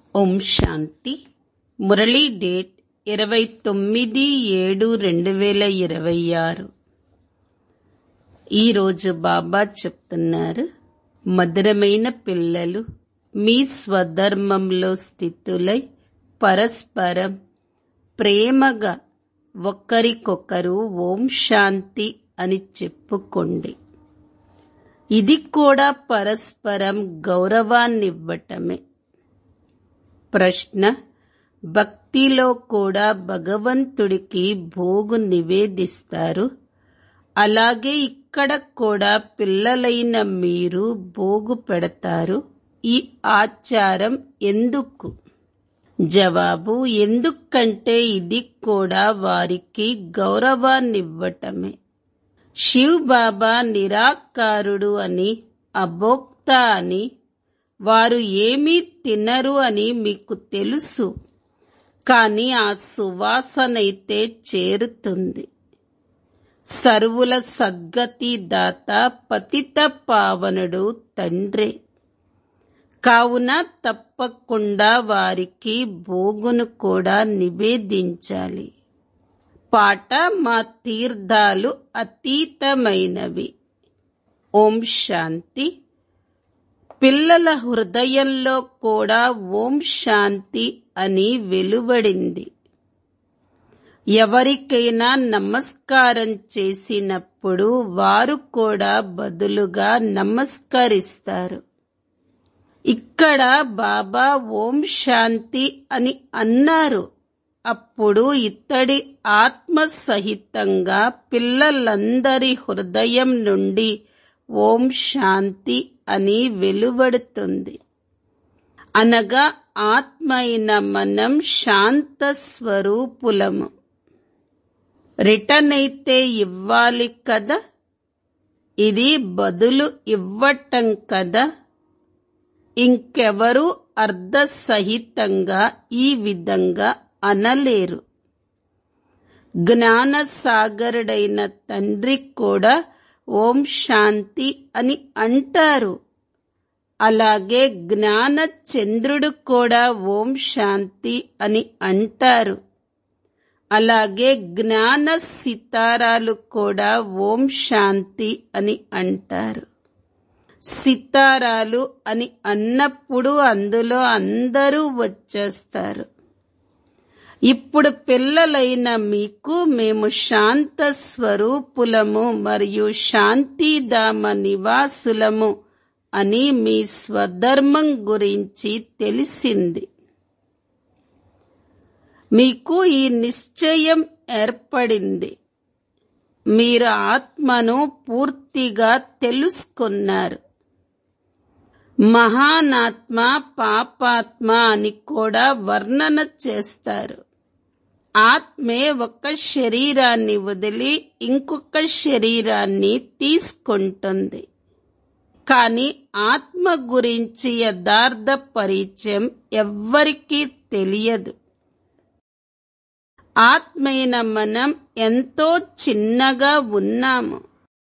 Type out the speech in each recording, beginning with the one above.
ఓం శాంతి Murali date ఇరవై తొమ్మిది ఏడు రెండు వేల ఇరవై ఆరు ఈరోజు బాబా చెప్తున్నారు మధురమైన పిల్లలు మీ స్వధర్మంలో స్థితులై పరస్పరం ప్రేమగా ఒకరికొకరు ఓం శాంతి అని చెప్పుకోండి ఇది కూడా పరస్పరం గౌరవాన్నివ్వటమే ప్రశ్న భక్తిలో కూడా భగవంతుడికి భోగు నివేదిస్తారు అలాగే ఇక్కడ కూడా పిల్లలైన మీరు భోగు పెడతారు ఈ ఆచారం ఎందుకు జవాబు ఎందుకంటే ఇది కూడా వారికి గౌరవాన్నివ్వటమే శివ్ బాబా నిరాకారుడు అని అభోక్త అని వారు ఏమీ తినరు అని మీకు తెలుసు కానీ ఆ సువాసనైతే చేరుతుంది సర్వుల సద్గతి దాత పతిత పావనుడు తండ్రే కావున తప్పకుండా వారికి భోగును కూడా నివేదించాలి పాట మా తీర్థాలు అతీతమైనవి ఓం శాంతి పిల్లల హృదయంలో కూడా ఓం శాంతి అని వెలువడింది ఎవరికైనా నమస్కారం చేసినప్పుడు వారు కూడా బదులుగా నమస్కరిస్తారు ఇక్కడ బాబా ఓం శాంతి అని అన్నారు అప్పుడు ఇత్తడి ఆత్మ సహితంగా పిల్లలందరి హృదయం నుండి ఓం శాంతి అని వెలువడుతుంది అనగా ఆత్మ అయిన మనం శాంత స్వరూపులము రిటర్న్ అయితే ఇవ్వాలి కదా ఇది బదులు ఇవ్వటం కదా ఇంకెవరూ అర్ధసహితంగా ఈ విధంగా అనలేరు జ్ఞాన సాగరుడైన తండ్రి కూడా ఓం శాంతి అని అంటారు అలాగే జ్ఞాన చంద్రుడు కూడా ఓం శాంతి అని అంటారు అలాగే జ్ఞాన సితారాలు కూడా ఓం శాంతి అని అంటారు సితారాలు అని అన్నప్పుడు అందులో అందరూ వచ్చేస్తారు ఇప్పుడు పిల్లలైన మీకు మేము శాంత స్వరూపులము మరియు శాంతిధామ నివాసులము అని మీ స్వధర్మం గురించి తెలిసింది మీకు ఈ నిశ్చయం ఏర్పడింది మీరు ఆత్మను పూర్తిగా తెలుసుకున్నారు మహానాత్మ పాపాత్మ అని కూడా వర్ణన చేస్తారు ఆత్మే ఒక శరీరాన్ని వదిలి ఇంకొక శరీరాన్ని తీసుకుంటుంది కానీ ఆత్మ గురించి యథార్థ పరిచయం ఎవ్వరికీ తెలియదు ఆత్మైన మనం ఎంతో చిన్నగా ఉన్నాము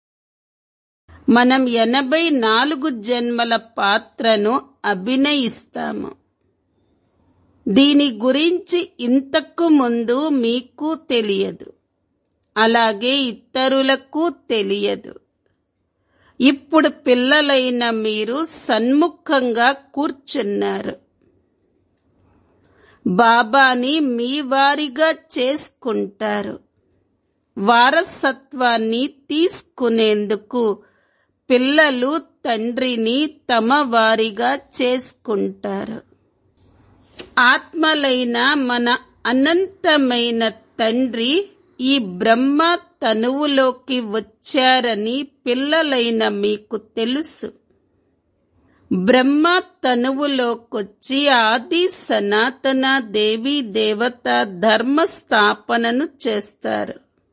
మనం ఎనభై నాలుగు జన్మల పాత్రను అభినయిస్తాము దీని గురించి ఇంతకు ముందు మీకు తెలియదు అలాగే ఇతరులకు తెలియదు ఇప్పుడు పిల్లలైన మీరు సన్ముఖంగా కూర్చున్నారు బాబాని మీ వారిగా చేసుకుంటారు వారసత్వాన్ని తీసుకునేందుకు పిల్లలు తండ్రిని తమ వారిగా చేసుకుంటారు ఆత్మలైన మన అనంతమైన తండ్రి ఈ బ్రహ్మ తనువులోకి వచ్చారని పిల్లలైన మీకు తెలుసు బ్రహ్మ తనువులోకొచ్చి ఆది సనాతన దేవి దేవత ధర్మ స్థాపనను చేస్తారు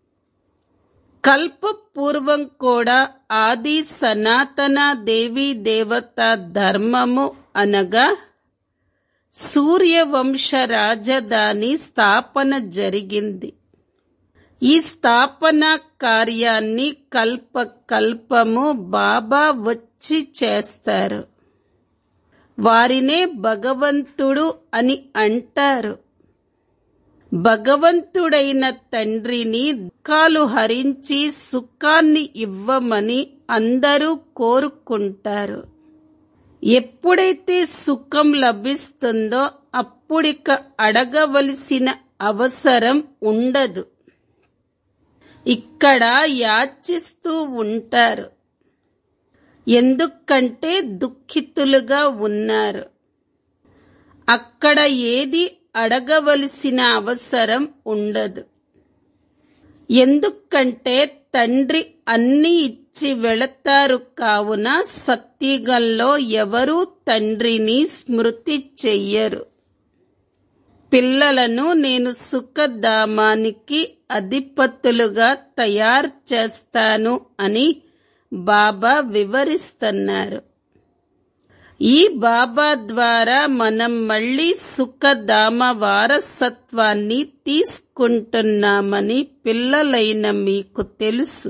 కల్పపూర్వం కూడా ఆది సనాతన దేవి దేవత ధర్మము అనగా సూర్యవంశ రాజధాని స్థాపన జరిగింది ఈ స్థాపన కార్యాన్ని కల్ప కల్పము బాబా వచ్చి చేస్తారు వారినే భగవంతుడు అని అంటారు భగవంతుడైన తండ్రిని దుఃఖాలు హరించి సుఖాన్ని ఇవ్వమని అందరూ కోరుకుంటారు ఎప్పుడైతే సుఖం లభిస్తుందో అప్పుడిక అడగవలసిన అవసరం ఉండదు ఇక్కడ యాచిస్తూ ఉంటారు ఎందుకంటే దుఃఖితులుగా ఉన్నారు అక్కడ ఏది అడగవలసిన అవసరం ఉండదు ఎందుకంటే తండ్రి అన్ని ఇచ్చి వెళతారు కావున సత్యుగంలో ఎవరూ తండ్రిని స్మృతి చెయ్యరు పిల్లలను నేను సుఖధామానికి అధిపతులుగా తయారు చేస్తాను అని బాబా వివరిస్తున్నారు ఈ బాబా ద్వారా మనం మళ్ళీ సుఖధామ వారసత్వాన్ని తీసుకుంటున్నామని పిల్లలైన మీకు తెలుసు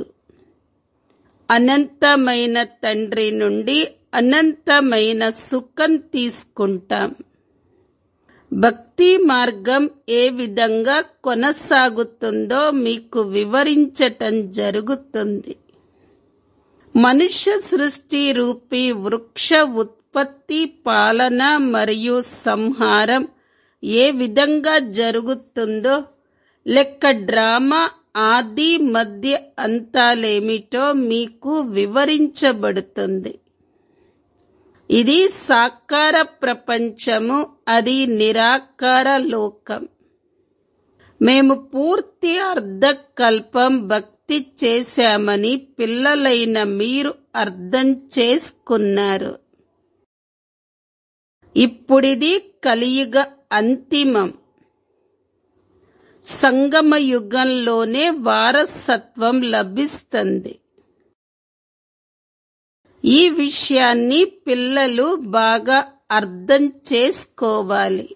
అనంతమైన తండ్రి నుండి అనంతమైన సుఖం తీసుకుంటాం భక్తి మార్గం ఏ విధంగా కొనసాగుతుందో మీకు వివరించటం జరుగుతుంది మనుష్య సృష్టి రూపీ వృక్ష ఉత్పత్తి పాలన మరియు సంహారం ఏ విధంగా జరుగుతుందో లెక్క డ్రామా ఆది మధ్య అంతాలేమిటో మీకు వివరించబడుతుంది ఇది సాకార ప్రపంచము అది నిరాకార లోకం మేము పూర్తి అర్ధకల్పం భక్తి చేశామని పిల్లలైన మీరు అర్థం చేసుకున్నారు ఇప్పుడిది కలియుగ అంతిమం సంగమ యుగంలోనే వారసత్వం లభిస్తుంది ఈ విషయాన్ని పిల్లలు బాగా అర్థం చేసుకోవాలి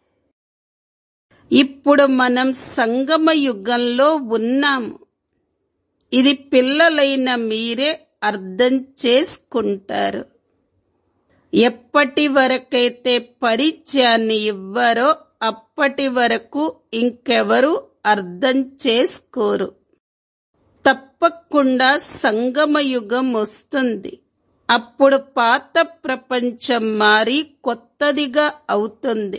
ఇప్పుడు మనం సంగమ యుగంలో ఉన్నాము ఇది పిల్లలైన మీరే అర్థం చేసుకుంటారు ఎప్పటి వరకైతే పరిచయాన్ని ఇవ్వరో అప్పటి వరకు ఇంకెవరు అర్థం చేసుకోరు తప్పకుండా సంగమ యుగం వస్తుంది అప్పుడు పాత ప్రపంచం మారి కొత్తదిగా అవుతుంది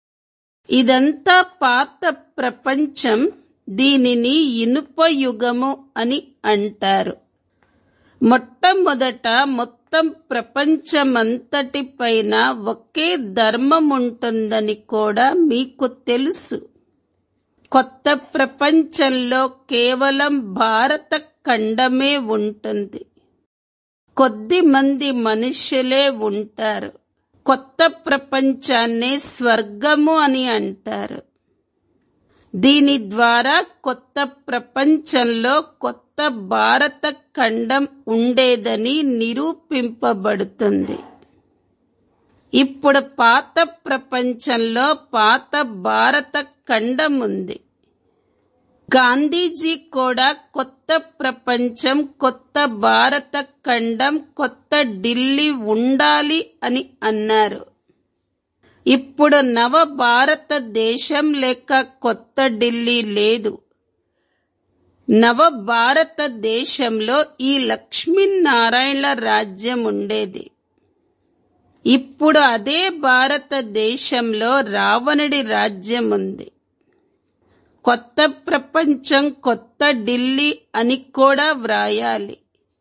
ఇదంతా పాత ప్రపంచం దీనిని ఇనుప యుగము అని అంటారు మొట్టమొదట మొత్తం ప్రపంచమంతటిపైన ఒకే ధర్మం ఉంటుందని కూడా మీకు తెలుసు కొత్త ప్రపంచంలో కేవలం భారత ఖండమే ఉంటుంది కొద్ది మంది మనుషులే ఉంటారు కొత్త ప్రపంచాన్నే స్వర్గము అని అంటారు దీని ద్వారా కొత్త ప్రపంచంలో కొత్త భారత ఖండం ఉండేదని నిరూపింపబడుతుంది ఇప్పుడు పాత ప్రపంచంలో పాత భారత ఖండం ఉంది గాంధీజీ కూడా కొత్త ప్రపంచం కొత్త భారత ఖండం కొత్త ఢిల్లీ ఉండాలి అని అన్నారు ఇప్పుడు నవ భారతదేశం లేక కొత్త ఢిల్లీ లేదు నవ భారతదేశంలో ఈ లక్ష్మీనారాయణల రాజ్యం ఉండేది ఇప్పుడు అదే భారతదేశంలో రావణుడి రాజ్యం ఉంది కొత్త ప్రపంచం కొత్త ఢిల్లీ అని కూడా వ్రాయాలి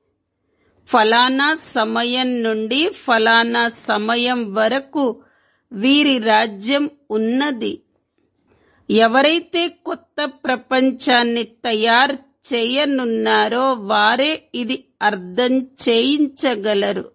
ఫలానా సమయం నుండి ఫలానా సమయం వరకు వీరి రాజ్యం ఉన్నది ఎవరైతే కొత్త ప్రపంచాన్ని తయారు చేయనున్నారో వారే ఇది అర్థం చేయించగలరు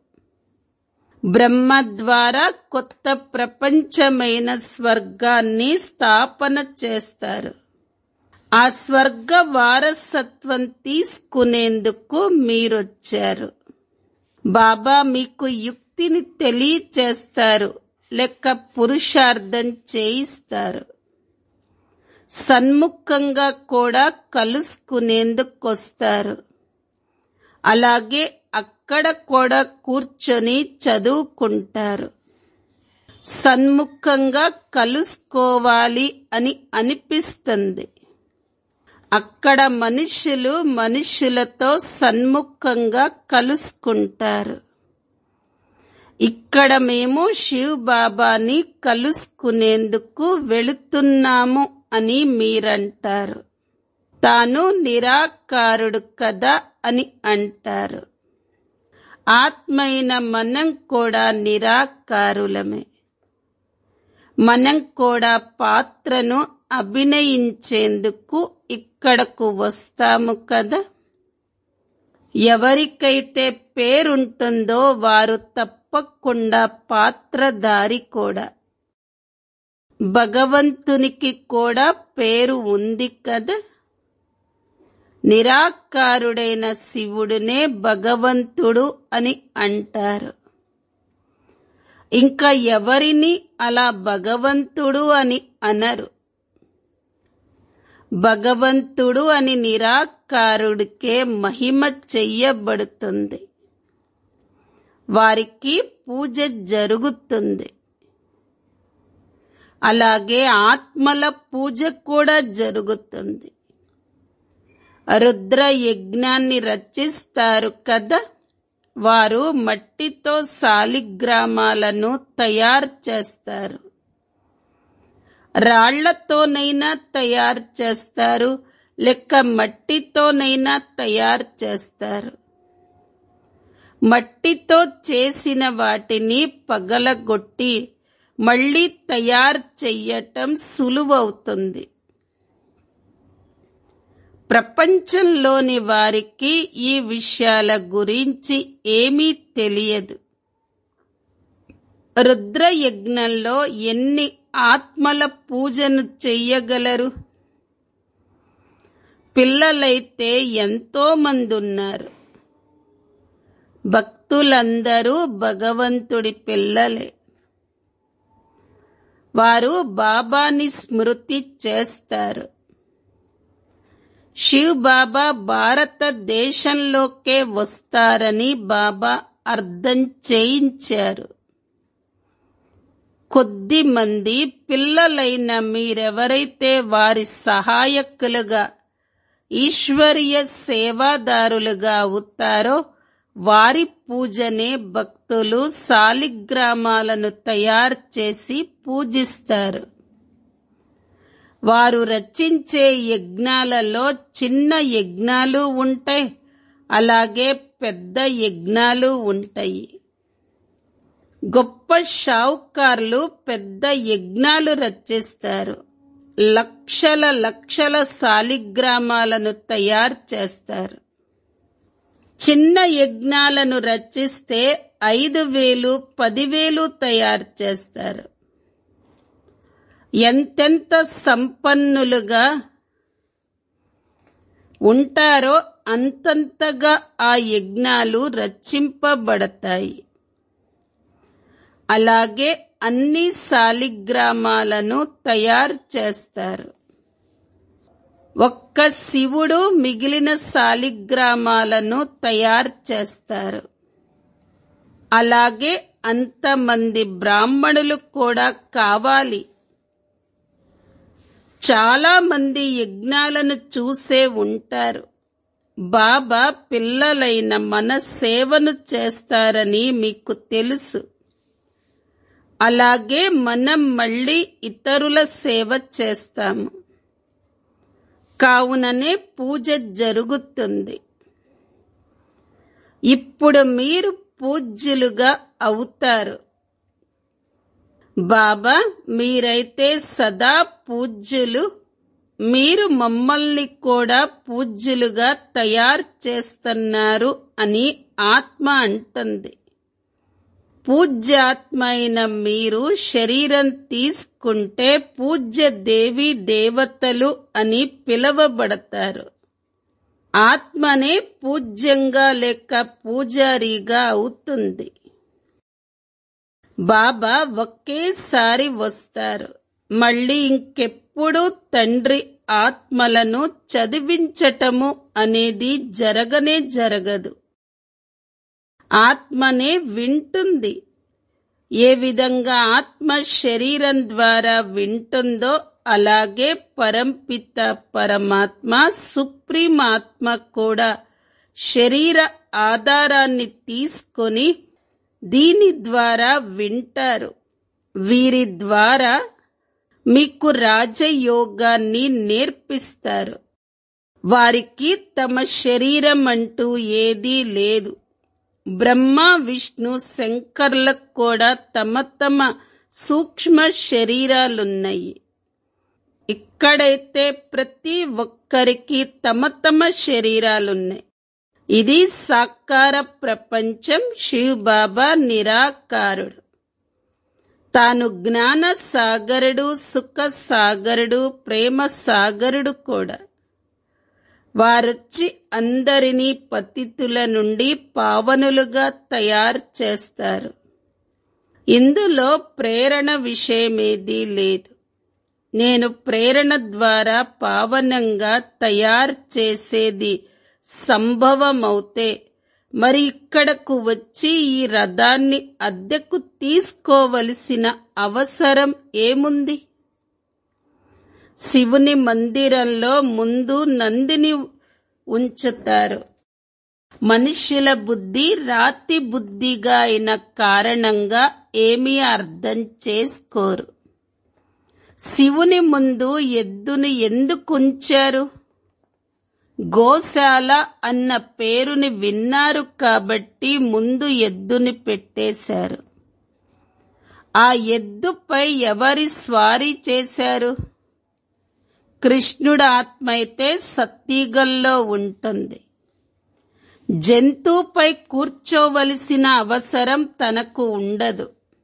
బ్రహ్మ ద్వారా కొత్త ప్రపంచమైన స్వర్గాన్ని స్థాపన చేస్తారు ఆ స్వర్గ వారసత్వం తీసుకునేందుకు మీరొచ్చారు బాబా మీకు యుక్తిని తెలియచేస్తారు లెక్క పురుషార్థం చేయిస్తారు సన్ముఖంగా కూడా కలుసుకునేందుకొస్తారు అలాగే అక్కడ కూడా కూర్చొని చదువుకుంటారు సన్ముఖంగా కలుసుకోవాలి అని అనిపిస్తుంది అక్కడ మనుషులు మనుషులతో సన్ముఖంగా కలుసుకుంటారు ఇక్కడ మేము శివ్ బాబాని కలుసుకునేందుకు వెళుతున్నాము అని మీరంటారు తాను నిరాకారుడు కదా అని అంటారు ఆత్మైన మనం కూడా నిరాకారులమే మనం కూడా పాత్రను అభినయించేందుకు ఇక్కడకు వస్తాము కదా ఎవరికైతే పేరుంటుందో వారు తప్పకుండా పాత్రధారి కూడా భగవంతునికి కూడా పేరు ఉంది కదా నిరాకారుడైన శివుడునే భగవంతుడు అని అంటారు ఇంకా ఎవరిని అలా భగవంతుడు అని అనరు భగవంతుడు అని నిరాకారుడికే మహిమ చెయ్యబడుతుంది వారికి పూజ జరుగుతుంది అలాగే ఆత్మల పూజ కూడా జరుగుతుంది రుద్ర యజ్ఞాన్ని రచిస్తారు కదా వారు మట్టితో సాలిగ్రామాలను తయారు చేస్తారు రాళ్లతోనైనా తయారు చేస్తారు లెక్క మట్టితోనైనా తయారు చేస్తారు మట్టితో చేసిన వాటిని పగలగొట్టి మళ్ళీ తయారు చెయ్యటం సులువవుతుంది ప్రపంచంలోని వారికి ఈ విషయాల గురించి ఏమీ తెలియదు రుద్రయజ్ఞంలో ఎన్ని ఆత్మల పూజను చెయ్యగలరు పిల్లలైతే ఎంతో మంది ఉన్నారు భక్తులందరూ భగవంతుడి పిల్లలే వారు బాబాని స్మృతి చేస్తారు శివ్ బాబా భారతదేశంలోకే వస్తారని బాబా అర్థం చేయించారు కొద్ది మంది పిల్లలైన మీరెవరైతే వారి సహాయకులుగా ఈశ్వరీయ సేవాదారులుగా అవుతారో వారి పూజనే భక్తులు సాలిగ్రామాలను తయారు చేసి పూజిస్తారు వారు రచించే యజ్ఞాలలో చిన్న యజ్ఞాలు ఉంటాయి అలాగే పెద్ద యజ్ఞాలు ఉంటాయి గొప్ప షావుకార్లు పెద్ద యజ్ఞాలు రచిస్తారు లక్షల లక్షల సాలిగ్రామాలను తయారు చేస్తారు చిన్న యజ్ఞాలను రచిస్తే ఐదు వేలు పదివేలు తయారు చేస్తారు ఎంతెంత సంపన్నులుగా ఉంటారో అంతంతగా ఆ యజ్ఞాలు రచింపబడతాయి అలాగే అన్ని సాలిగ్రామాలను తయారు చేస్తారు ఒక్క శివుడు మిగిలిన సాలిగ్రామాలను తయారు చేస్తారు అలాగే అంతమంది బ్రాహ్మణులు కూడా కావాలి చాలా మంది యజ్ఞాలను చూసే ఉంటారు బాబా పిల్లలైన మన సేవను చేస్తారని మీకు తెలుసు అలాగే మనం మళ్ళీ ఇతరుల సేవ చేస్తాము కావుననే పూజ జరుగుతుంది ఇప్పుడు మీరు పూజ్యులుగా అవుతారు బాబా మీరైతే సదా పూజ్యులు మీరు మమ్మల్ని కూడా పూజ్యులుగా తయారు చేస్తున్నారు అని ఆత్మ అంటుంది పూజ్యాత్మ అయిన మీరు శరీరం తీసుకుంటే పూజ్య దేవి దేవతలు అని పిలవబడతారు ఆత్మనే పూజ్యంగా లేక పూజారిగా అవుతుంది బాబా ఒకేసారి వస్తారు మళ్ళీ ఇంకెప్పుడు తండ్రి ఆత్మలను చదివించటము అనేది జరగనే జరగదు ఆత్మనే వింటుంది ఏ విధంగా ఆత్మ శరీరం ద్వారా వింటుందో అలాగే పరంపిత పరమాత్మ సుప్రీం ఆత్మ కూడా శరీర ఆధారాన్ని తీసుకొని దీని ద్వారా వింటారు వీరి ద్వారా మీకు రాజయోగాన్ని నేర్పిస్తారు వారికి తమ శరీరం అంటూ ఏదీ లేదు బ్రహ్మ విష్ణు శంకర్లకు కూడా తమ తమ సూక్ష్మ శరీరాలున్నాయి ఇక్కడైతే ప్రతి ఒక్కరికి తమ తమ శరీరాలున్నాయి ఇది సాకార ప్రపంచం శివ్ బాబా నిరాకారుడు తాను జ్ఞాన సాగరుడు సుఖ సాగరుడు ప్రేమ సాగరుడు కూడా వారొచ్చి అందరినీ పతితుల నుండి పావనులుగా తయారు చేస్తారు ఇందులో ప్రేరణ విషయమేదీ లేదు నేను ప్రేరణ ద్వారా పావనంగా తయారు చేసేది సంభవమవుతే మరి ఇక్కడకు వచ్చి ఈ రథాన్ని అద్దెకు తీసుకోవలసిన అవసరం ఏముంది శివుని మందిరంలో ముందు నందిని ఉంచుతారు మనుష్యుల బుద్ధి రాతి బుద్ధిగా అయిన కారణంగా ఏమీ అర్థం చేసుకోరు శివుని ముందు ఎద్దుని ఎందుకు ఉంచారు గోశాల అన్న పేరుని విన్నారు కాబట్టి ముందు ఎద్దుని పెట్టేశారు ఆ ఎద్దుపై ఎవరి స్వారీ చేశారు కృష్ణుడు ఆత్మ అయితే సత్తిగల్లో ఉంటుంది జంతువుపై కూర్చోవలసిన అవసరం తనకు ఉండదు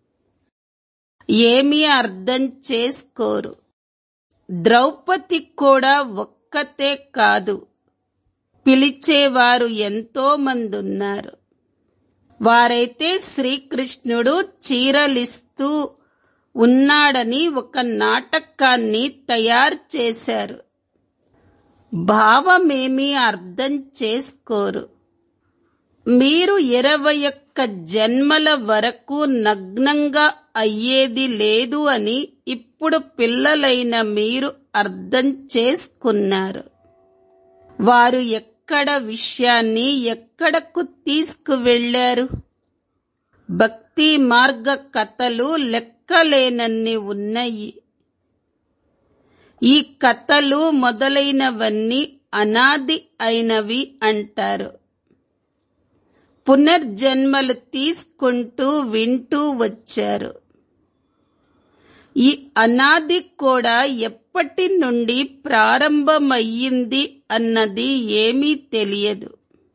ఏమీ అర్థం చేసుకోరు ద్రౌపది కూడా ఒక్కతే కాదు పిలిచేవారు ఎంతో మంది ఉన్నారు వారైతే శ్రీకృష్ణుడు చీరలిస్తూ ఉన్నాడని ఒక నాటకాన్ని తయారు చేశారు భావమేమీ అర్థం చేసుకోరు మీరు ఇరవై ఒక్క జన్మల వరకు నగ్నంగా అయ్యేది లేదు అని ఇప్పుడు పిల్లలైన మీరు అర్థం చేసుకున్నారు వారు ఎక్కడ విషయాన్ని ఎక్కడకు తీసుకువెళ్లారు భక్తి మార్గ కథలు లెక్కలేనన్ని ఉన్నాయి ఈ కథలు మొదలైనవన్నీ అనాది అయినవి అంటారు పునర్జన్మలు తీసుకుంటూ వింటూ వచ్చారు ఈ అనాది కూడా ఎప్పటి నుండి ప్రారంభమయ్యింది అన్నది ఏమీ తెలియదు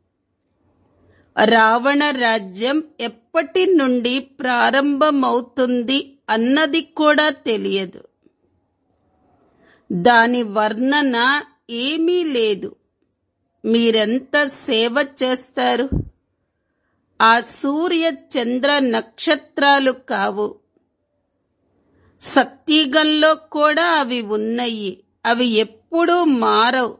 రావణ రాజ్యం ఎప్పటి నుండి ప్రారంభమవుతుంది అన్నది కూడా తెలియదు దాని వర్ణన ఏమీ లేదు మీరెంత సేవ చేస్తారు ఆ సూర్య చంద్ర నక్షత్రాలు కావు సత్యగంలో కూడా అవి ఉన్నాయి అవి ఎప్పుడూ మారవు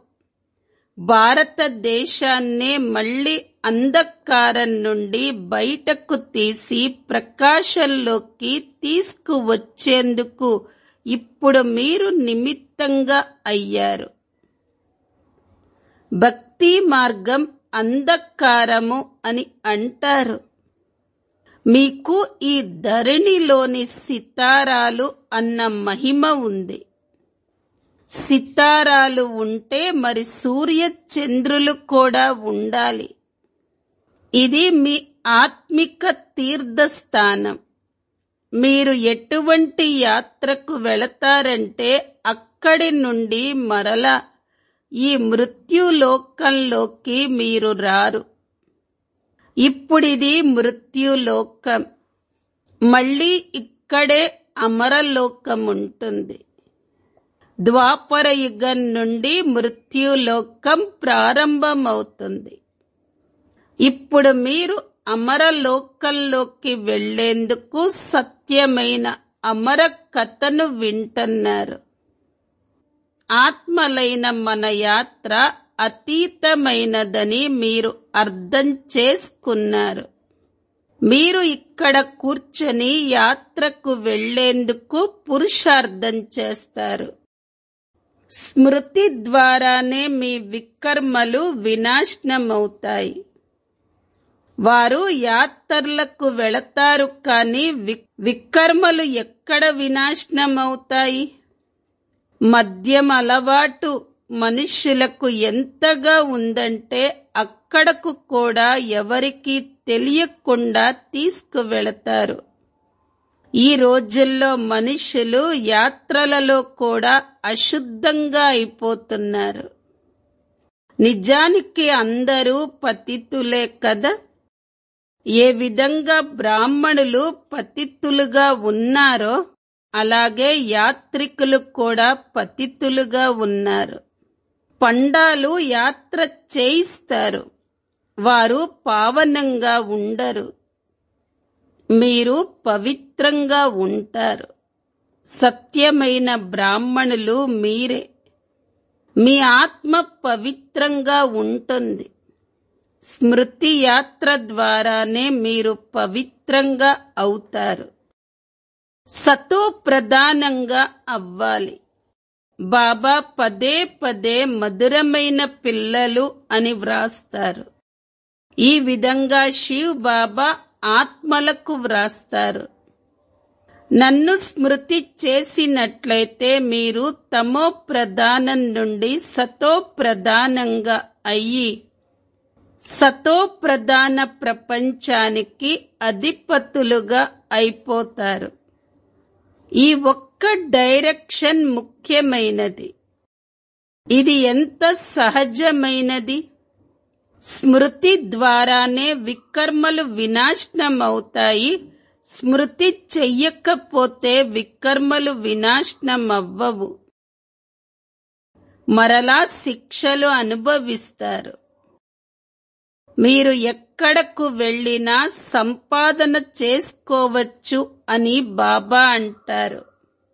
భారతదేశాన్నే మళ్ళీ అంధకారం నుండి బయటకు తీసి ప్రకాశంలోకి తీసుకువచ్చేందుకు ఇప్పుడు మీరు నిమిత్తంగా అయ్యారు భక్తి మార్గం అంధకారము అని అంటారు మీకు ఈ ధరణిలోని సితారాలు అన్న మహిమ ఉంది సితారాలు ఉంటే మరి సూర్య చంద్రులు కూడా ఉండాలి ఇది మీ ఆత్మిక తీర్థస్థానం మీరు ఎటువంటి యాత్రకు వెళతారంటే అక్కడి నుండి మరలా ఈ మృత్యులోకంలోకి మీరు రారు ఇప్పుడిది మృత్యులోకం మళ్ళీ ఇక్కడే అమరలోకం ఉంటుంది ద్వాపర యుగం నుండి మృత్యులోకం ప్రారంభమవుతుంది ఇప్పుడు మీరు అమరలోకంలోకి వెళ్లేందుకు సత్యమైన అమర కథను వింటున్నారు ఆత్మలైన మన యాత్ర అతీతమైనదని మీరు అర్థం చేసుకున్నారు మీరు ఇక్కడ కూర్చొని యాత్రకు వెళ్లేందుకు పురుషార్థం చేస్తారు స్మృతి ద్వారానే మీ వికర్మలు వినాశనమవుతాయి వారు యాత్రలకు వెళతారు కానీ వి- వికర్మలు ఎక్కడ వినాశనమవుతాయి మద్యం అలవాటు మనుష్యులకు ఎంతగా ఉందంటే అక్కడకు కూడా ఎవరికీ తెలియకుండా తీసుకువెళతారు ఈ రోజుల్లో మనుషులు యాత్రలలో కూడా అశుద్ధంగా అయిపోతున్నారు నిజానికి అందరూ పతితులే కదా ఏ విధంగా బ్రాహ్మణులు పతితులుగా ఉన్నారో అలాగే యాత్రికులు కూడా పతితులుగా ఉన్నారు పండాలు యాత్ర చేయిస్తారు వారు పావనంగా ఉండరు మీరు పవిత్రంగా ఉంటారు సత్యమైన బ్రాహ్మణులు మీరే మీ ఆత్మ పవిత్రంగా ఉంటుంది స్మృతి యాత్ర ద్వారానే మీరు పవిత్రంగా అవుతారు సతో ప్రధానంగా అవ్వాలి బాబా పదే పదే మధురమైన పిల్లలు అని వ్రాస్తారు ఈ విధంగా శివ్ బాబా ఆత్మలకు వ్రాస్తారు నన్ను స్మృతి చేసినట్లయితే మీరు తమో ప్రధానం నుండి సతో ప్రధానంగా అయ్యి సతో ప్రధాన ప్రపంచానికి అధిపతులుగా అయిపోతారు ఈ ఒక్క డైరెక్షన్ ముఖ్యమైనది ఇది ఎంత సహజమైనది స్మృతి ద్వారానే వికర్మలు వినాశనమవుతాయి స్మృతి చెయ్యకపోతే వికర్మలు వినాశనమవ్వవు మరలా శిక్షలు అనుభవిస్తారు మీరు ఎక్కడకు వెళ్ళినా సంపాదన చేసుకోవచ్చు అని బాబా అంటారు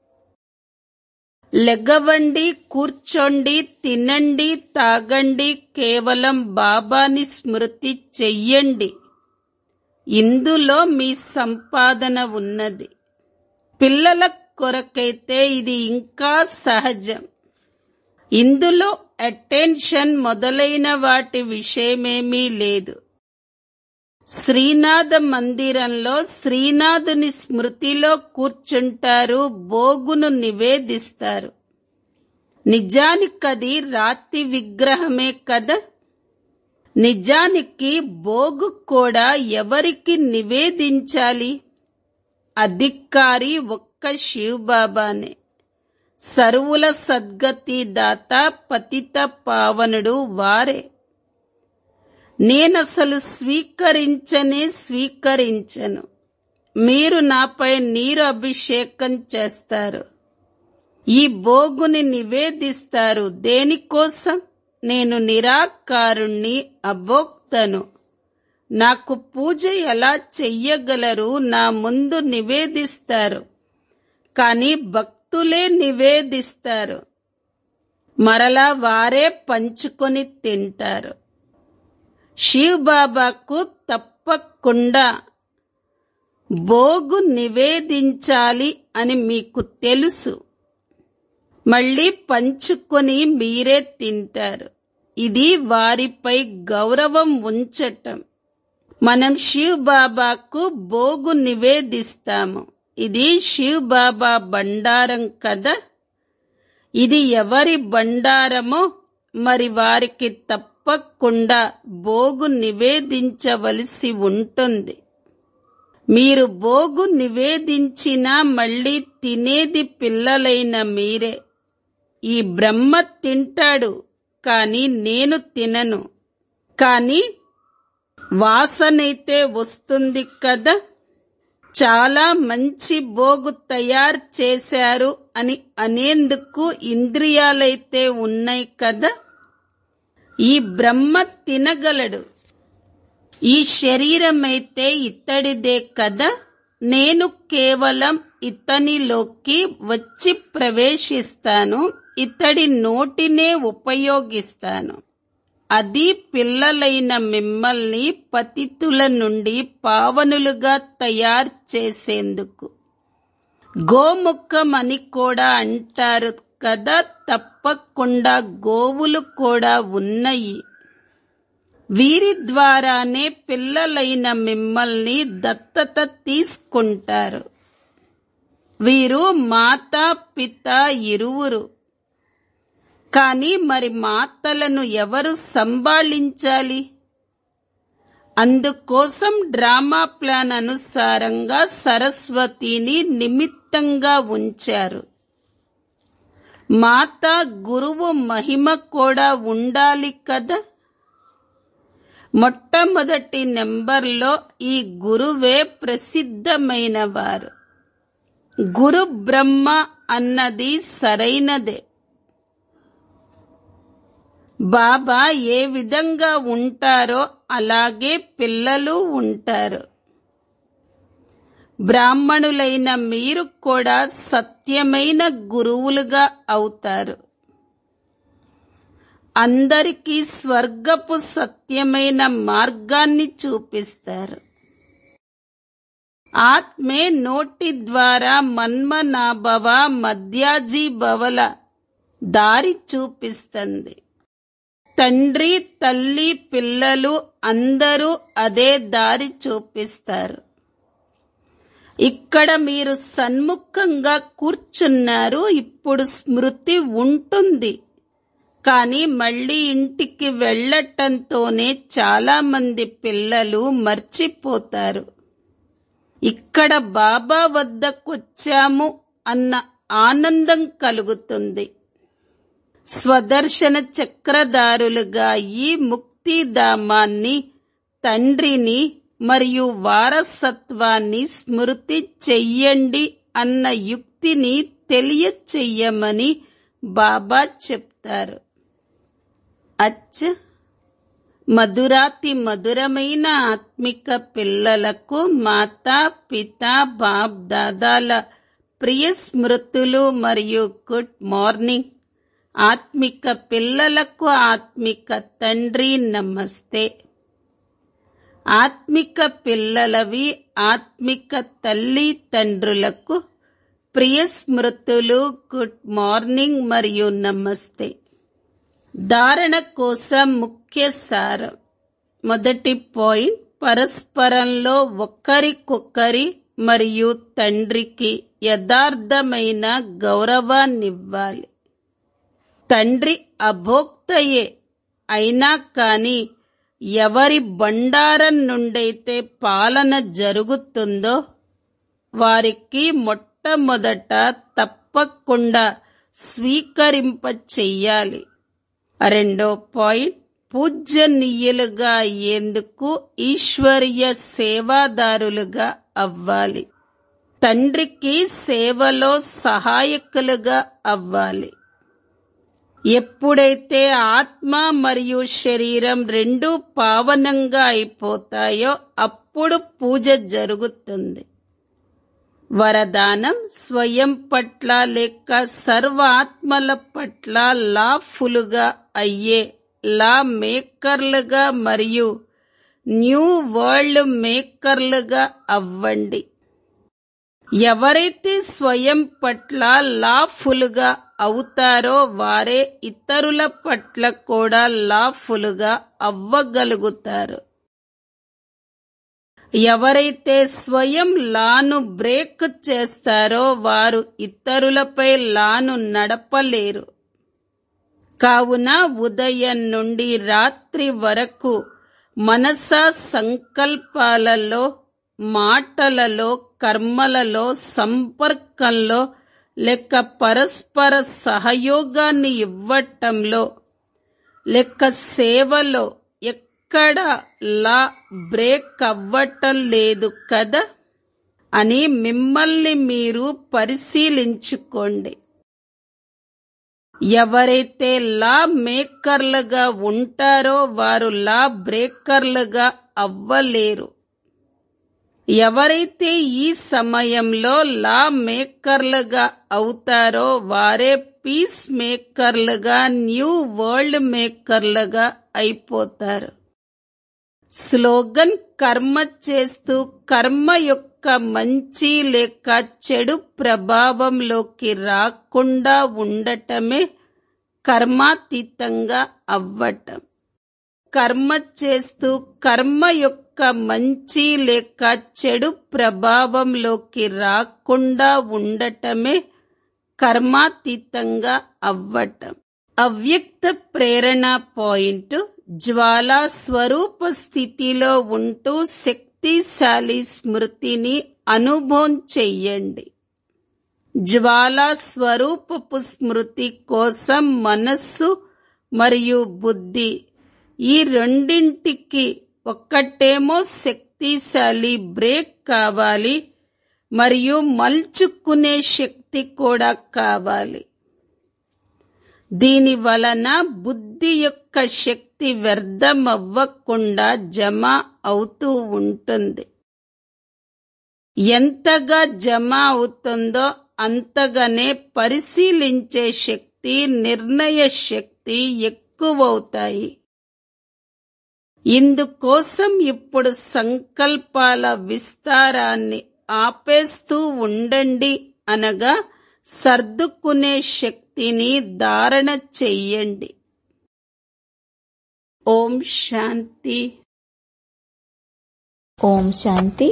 లెగవండి కూర్చోండి తినండి తాగండి కేవలం బాబాని స్మృతి చెయ్యండి ఇందులో మీ సంపాదన ఉన్నది పిల్లల కొరకైతే ఇది ఇంకా సహజం ఇందులో అటెన్షన్ మొదలైన వాటి విషయమేమీ లేదు శ్రీనాథ మందిరంలో శ్రీనాథుని స్మృతిలో కూర్చుంటారు బోగును నివేదిస్తారు నిజానికది రాతి విగ్రహమే కదా నిజానికి బోగు కూడా ఎవరికి నివేదించాలి అధికారి ఒక్క శివబాబానే సర్వుల సద్గతి దాత పతిత పావనుడు వారే నేనసలు స్వీకరించనే స్వీకరించను మీరు నాపై నీరు అభిషేకం చేస్తారు ఈ భోగుని నివేదిస్తారు దేనికోసం నేను నిరాకారుణ్ణి అభోక్తను నాకు పూజ ఎలా చెయ్యగలరు నా ముందు నివేదిస్తారు కానీ భక్తులే నివేదిస్తారు మరలా వారే పంచుకొని తింటారు శివ్ బాబాకు తప్పకుండా భోగు నివేదించాలి అని మీకు తెలుసు మళ్ళీ పంచుకొని మీరే తింటారు ఇది వారిపై గౌరవం ఉంచటం మనం శివ్ బాబాకు భోగు నివేదిస్తాము ఇది శివ్ బాబా బండారం కదా ఇది ఎవరి బండారమో మరి వారికి తప్పకుండా భోగు నివేదించవలసి ఉంటుంది మీరు భోగు నివేదించినా మళ్ళీ తినేది పిల్లలైన మీరే ఈ బ్రహ్మ తింటాడు కాని నేను తినను కాని వాసనైతే వస్తుంది కదా చాలా మంచి భోగు తయారు చేశారు అని అనేందుకు ఇంద్రియాలైతే ఉన్నాయి కదా ఈ బ్రహ్మ తినగలడు ఈ శరీరమైతే ఇత్తడిదే కదా నేను కేవలం ఇతనిలోకి వచ్చి ప్రవేశిస్తాను ఇతడి నోటినే ఉపయోగిస్తాను అది పిల్లలైన మిమ్మల్ని పతితుల నుండి పావనులుగా తయారు చేసేందుకు గోముఖం అని కూడా అంటారు కదా తప్పకుండా గోవులు కూడా ఉన్నాయి వీరి ద్వారానే పిల్లలైన మిమ్మల్ని దత్తత తీసుకుంటారు వీరు మాతా పిత ఇరువురు కానీ మరి మాతలను ఎవరు సంభాళించాలి అందుకోసం డ్రామా ప్లాన్ అనుసారంగా సరస్వతిని నిమిత్తంగా ఉంచారు మాత గురువు మహిమ కూడా ఉండాలి కదా మొట్టమొదటి నెంబర్లో ఈ గురువే ప్రసిద్ధమైన వారు గురు బ్రహ్మ అన్నది సరైనదే బాబా ఏ విధంగా ఉంటారో అలాగే పిల్లలు ఉంటారు బ్రాహ్మణులైన మీరు కూడా సత్యమైన గురువులుగా అవుతారు అందరికీ స్వర్గపు సత్యమైన మార్గాన్ని చూపిస్తారు ఆత్మే నోటి ద్వారా మన్మనాభవ మధ్యాజీ భవల దారి చూపిస్తుంది తండ్రి తల్లి పిల్లలు అందరూ అదే దారి చూపిస్తారు ఇక్కడ మీరు సన్ముఖంగా కూర్చున్నారు ఇప్పుడు స్మృతి ఉంటుంది కానీ మళ్ళీ ఇంటికి వెళ్ళటంతోనే చాలా మంది పిల్లలు మర్చిపోతారు ఇక్కడ బాబా వద్దకొచ్చాము అన్న ఆనందం కలుగుతుంది స్వదర్శన చక్రధారులుగా ఈ ముక్తిధామాన్ని తండ్రిని మరియు వారసత్వాన్ని స్మృతి చెయ్యండి అన్న యుక్తిని తెలియచెయ్యమని బాబా చెప్తారు అచ్చ మధురాతి మధురమైన ఆత్మిక పిల్లలకు మాతా పిత బాప్ దాదాల ప్రియ స్మృతులు మరియు గుడ్ మార్నింగ్ ఆత్మిక పిల్లలకు ఆత్మిక తండ్రి నమస్తే ఆత్మిక పిల్లలవి ఆత్మిక తల్లి తండ్రులకు ప్రియ స్మృతులు గుడ్ మార్నింగ్ మరియు నమస్తే ధారణ కోసం ముఖ్య సారం మొదటి పాయింట్ పరస్పరంలో ఒకరికొకరి మరియు తండ్రికి యథార్థమైన గౌరవాన్నివ్వాలి తండ్రి అభోక్తయే అయినా కాని ఎవరి బండారం నుండైతే పాలన జరుగుతుందో వారికి మొట్టమొదట తప్పకుండా స్వీకరింప చెయ్యాలి రెండో పాయింట్ పూజ్యనీయులుగా అయ్యేందుకు ఈశ్వరీయ సేవాదారులుగా అవ్వాలి తండ్రికి సేవలో సహాయకులుగా అవ్వాలి ఎప్పుడైతే ఆత్మ మరియు శరీరం రెండు పావనంగా అయిపోతాయో అప్పుడు పూజ జరుగుతుంది వరదానం స్వయం పట్ల లేక సర్వ ఆత్మల పట్ల లాఫులుగా అయ్యే లా మేకర్లుగా మరియు న్యూ వరల్డ్ మేకర్లుగా అవ్వండి ఎవరైతే స్వయం పట్ల లాఫులుగా అవుతారో వారే ఇతరుల పట్ల కూడా లాఫులుగా అవ్వగలుగుతారు ఎవరైతే స్వయం లాను బ్రేక్ చేస్తారో వారు ఇతరులపై లాను నడపలేరు కావున ఉదయం నుండి రాత్రి వరకు మనస సంకల్పాలలో మాటలలో కర్మలలో సంపర్కంలో లెక్క పరస్పర సహయోగాన్ని ఇవ్వటంలో లెక్క సేవలో ఎక్కడ లా బ్రేక్ అవ్వటం లేదు కదా అని మిమ్మల్ని మీరు పరిశీలించుకోండి ఎవరైతే లా మేకర్లుగా ఉంటారో వారు లా బ్రేకర్లుగా అవ్వలేరు ఎవరైతే ఈ సమయంలో లా మేకర్లుగా అవుతారో వారే పీస్ మేకర్లుగా న్యూ వరల్డ్ మేకర్లుగా అయిపోతారు స్లోగన్ కర్మ చేస్తూ కర్మ యొక్క మంచి లేక చెడు ప్రభావంలోకి రాకుండా ఉండటమే కర్మాతీతంగా అవ్వటం కర్మ చేస్తూ కర్మ యొక్క మంచి లేక చెడు ప్రభావంలోకి రాకుండా ఉండటమే కర్మాతీతంగా అవ్వటం అవ్యక్త ప్రేరణ పాయింట్ జ్వాలా స్వరూప స్థితిలో ఉంటూ శక్తిశాలి స్మృతిని అనుభవం చెయ్యండి జ్వాలా స్వరూపపు స్మృతి కోసం మనస్సు మరియు బుద్ధి ఈ రెండింటికి ఒక్కటేమో శక్తిశాలి బ్రేక్ కావాలి మరియు మల్చుకునే శక్తి కూడా కావాలి దీని వలన బుద్ధి యొక్క శక్తి వ్యర్థమవ్వకుండా జమ అవుతూ ఉంటుంది ఎంతగా జమ అవుతుందో అంతగానే పరిశీలించే శక్తి నిర్ణయ శక్తి ఎక్కువవుతాయి ఇందుకోసం ఇప్పుడు సంకల్పాల విస్తారాన్ని ఆపేస్తూ ఉండండి అనగా సర్దుకునే శక్తిని ధారణ చెయ్యండి ఓం శాంతి ఓం శాంతి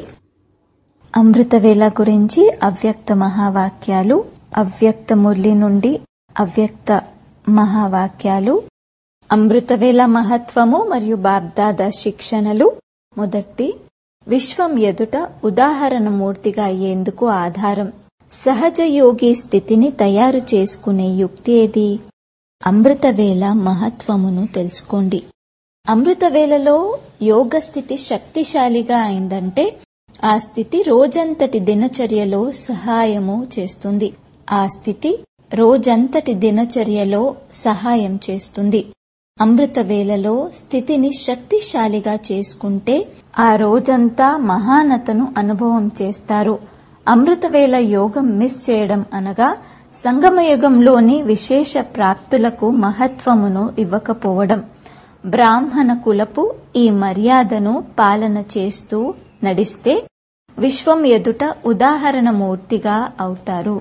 అమృతవేళ గురించి అవ్యక్త మహావాక్యాలు అవ్యక్త మురళి నుండి అవ్యక్త మహావాక్యాలు అమృతవేళ మహత్వము మరియు బాబ్దాద శిక్షణలు మొదటి విశ్వం ఎదుట ఉదాహరణ మూర్తిగా అయ్యేందుకు ఆధారం సహజ యోగి స్థితిని తయారు చేసుకునే యుక్తి ఏది అమృతవేళ మహత్వమును తెలుసుకోండి అమృతవేళలో యోగ స్థితి శక్తిశాలిగా అయిందంటే ఆ స్థితి రోజంతటి దినచర్యలో సహాయము చేస్తుంది ఆ స్థితి రోజంతటి దినచర్యలో సహాయం చేస్తుంది అమృత వేళలో స్థితిని శక్తిశాలిగా చేసుకుంటే ఆ రోజంతా మహానతను అనుభవం చేస్తారు అమృతవేళ యోగం మిస్ చేయడం అనగా సంగమయుగంలోని విశేష ప్రాప్తులకు మహత్వమును ఇవ్వకపోవడం బ్రాహ్మణ కులపు ఈ మర్యాదను పాలన చేస్తూ నడిస్తే విశ్వం ఎదుట ఉదాహరణ మూర్తిగా అవుతారు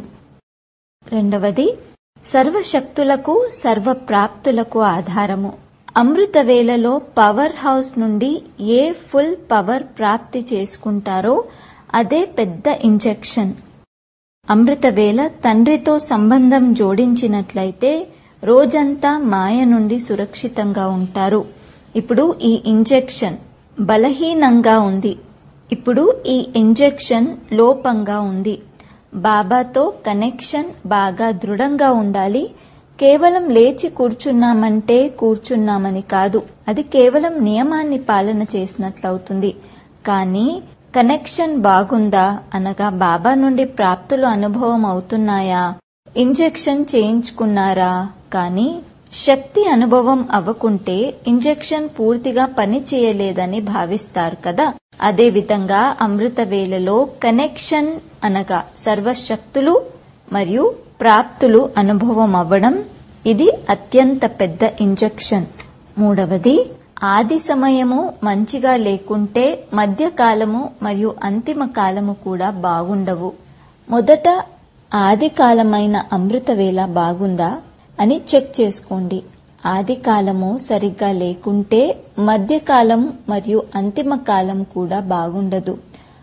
రెండవది సర్వశక్తులకు సర్వప్రాప్తులకు ఆధారము అమృత వేళలో పవర్ హౌస్ నుండి ఏ ఫుల్ పవర్ ప్రాప్తి చేసుకుంటారో అదే పెద్ద ఇంజెక్షన్ అమృత వేళ తండ్రితో సంబంధం జోడించినట్లయితే రోజంతా మాయ నుండి సురక్షితంగా ఉంటారు ఇప్పుడు ఈ ఇంజెక్షన్ బలహీనంగా ఉంది ఇప్పుడు ఈ ఇంజెక్షన్ లోపంగా ఉంది బాబాతో కనెక్షన్ బాగా దృఢంగా ఉండాలి కేవలం లేచి కూర్చున్నామంటే కూర్చున్నామని కాదు అది కేవలం నియమాన్ని పాలన చేసినట్లవుతుంది కానీ కనెక్షన్ బాగుందా అనగా బాబా నుండి ప్రాప్తులు అనుభవం అవుతున్నాయా ఇంజెక్షన్ చేయించుకున్నారా కానీ శక్తి అనుభవం అవ్వకుంటే ఇంజెక్షన్ పూర్తిగా పని చేయలేదని భావిస్తారు కదా అదేవిధంగా అమృత వేళలో కనెక్షన్ అనగా సర్వశక్తులు మరియు ప్రాప్తులు అనుభవం అవ్వడం ఇది అత్యంత పెద్ద ఇంజెక్షన్ మూడవది ఆది సమయము మంచిగా లేకుంటే మధ్యకాలము మరియు అంతిమ కాలము కూడా బాగుండవు మొదట ఆది కాలమైన అమృత వేళ బాగుందా అని చెక్ చేసుకోండి ఆది కాలము సరిగ్గా లేకుంటే మధ్యకాలం మరియు అంతిమ కాలం కూడా బాగుండదు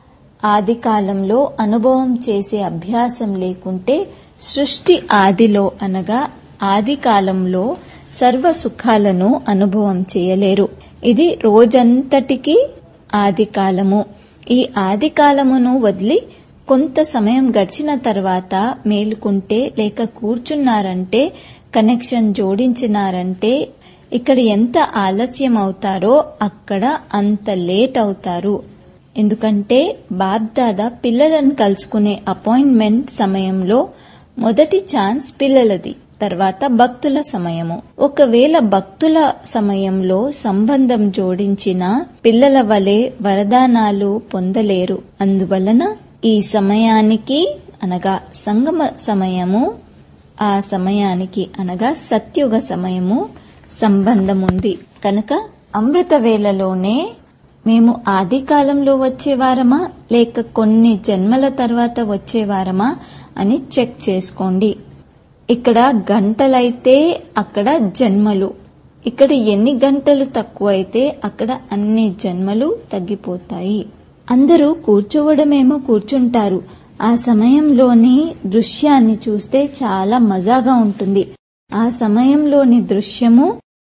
ఆది కాలంలో అనుభవం చేసే అభ్యాసం లేకుంటే సృష్టి ఆదిలో అనగా ఆది కాలంలో సర్వ సుఖాలను అనుభవం చేయలేరు ఇది రోజంతటికి ఆది కాలము ఈ ఆది కాలమును వదిలి కొంత సమయం గడిచిన తర్వాత మేలుకుంటే లేక కూర్చున్నారంటే కనెక్షన్ జోడించినారంటే ఇక్కడ ఎంత ఆలస్యం అవుతారో అక్కడ అంత లేట్ అవుతారు ఎందుకంటే బాబ్దాదా పిల్లలను కలుసుకునే అపాయింట్మెంట్ సమయంలో మొదటి ఛాన్స్ పిల్లలది తర్వాత భక్తుల సమయము ఒకవేళ భక్తుల సమయంలో సంబంధం జోడించిన పిల్లల వలె వరదానాలు పొందలేరు అందువలన ఈ సమయానికి అనగా సంగమ సమయము ఆ సమయానికి అనగా సత్యుగ సమయము సంబంధం ఉంది కనుక అమృత వేళలోనే మేము ఆది కాలంలో వచ్చేవారమా లేక కొన్ని జన్మల తర్వాత వచ్చేవారమా అని చెక్ చేసుకోండి ఇక్కడ గంటలైతే అక్కడ జన్మలు ఇక్కడ ఎన్ని గంటలు తక్కువైతే అక్కడ అన్ని జన్మలు తగ్గిపోతాయి అందరూ కూర్చోవడమేమో కూర్చుంటారు ఆ సమయంలోని దృశ్యాన్ని చూస్తే చాలా మజాగా ఉంటుంది ఆ సమయంలోని దృశ్యము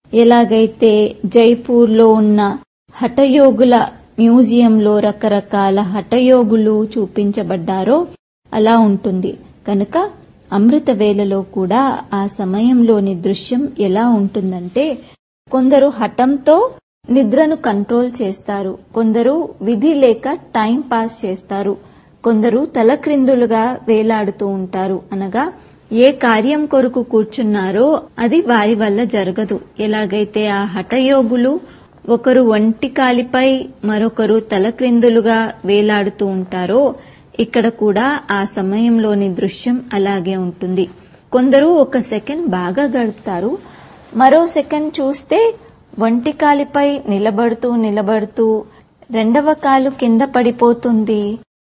ఎలాగైతే జైపూర్లో ఉన్న హఠయోగుల మ్యూజియంలో రకరకాల హఠయోగులు చూపించబడ్డారో అలా ఉంటుంది కనుక అమృత వేళలో కూడా ఆ సమయంలోని దృశ్యం ఎలా ఉంటుందంటే కొందరు హఠంతో నిద్రను కంట్రోల్ చేస్తారు కొందరు విధి లేక టైం పాస్ చేస్తారు కొందరు తలక్రిందులుగా వేలాడుతూ ఉంటారు అనగా ఏ కార్యం కొరకు కూర్చున్నారో అది వారి వల్ల జరగదు ఎలాగైతే ఆ హఠయోగులు ఒకరు ఒంటి కాలిపై మరొకరు తలక్రిందులుగా వేలాడుతూ ఉంటారో ఇక్కడ కూడా ఆ సమయంలోని దృశ్యం అలాగే ఉంటుంది కొందరు ఒక సెకండ్ బాగా గడుపుతారు మరో సెకండ్ చూస్తే ఒంటి కాలిపై నిలబడుతూ నిలబడుతూ రెండవ కాలు కింద పడిపోతుంది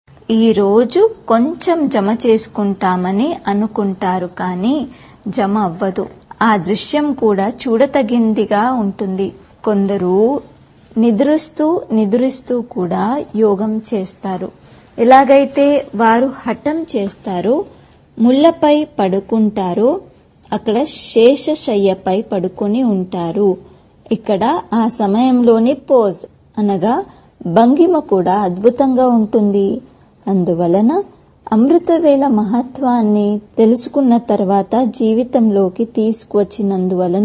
ఈ రోజు కొంచెం జమ చేసుకుంటామని అనుకుంటారు కానీ జమ అవ్వదు ఆ దృశ్యం కూడా చూడతగిందిగా ఉంటుంది కొందరు నిద్రిస్తూ నిద్రిస్తూ కూడా యోగం చేస్తారు ఎలాగైతే వారు హఠం చేస్తారో ముళ్ళపై పడుకుంటారో అక్కడ శేషశయ్యపై పడుకొని ఉంటారు ఇక్కడ ఆ సమయంలోని పోజ్ అనగా భంగిమ కూడా అద్భుతంగా ఉంటుంది అందువలన అమృతవేళ మహత్వాన్ని తెలుసుకున్న తర్వాత జీవితంలోకి తీసుకువచ్చినందువలన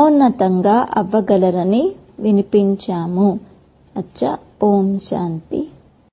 మహోన్నతంగా అవ్వగలరని వినిపించాము అచ్చా ఓం శాంతి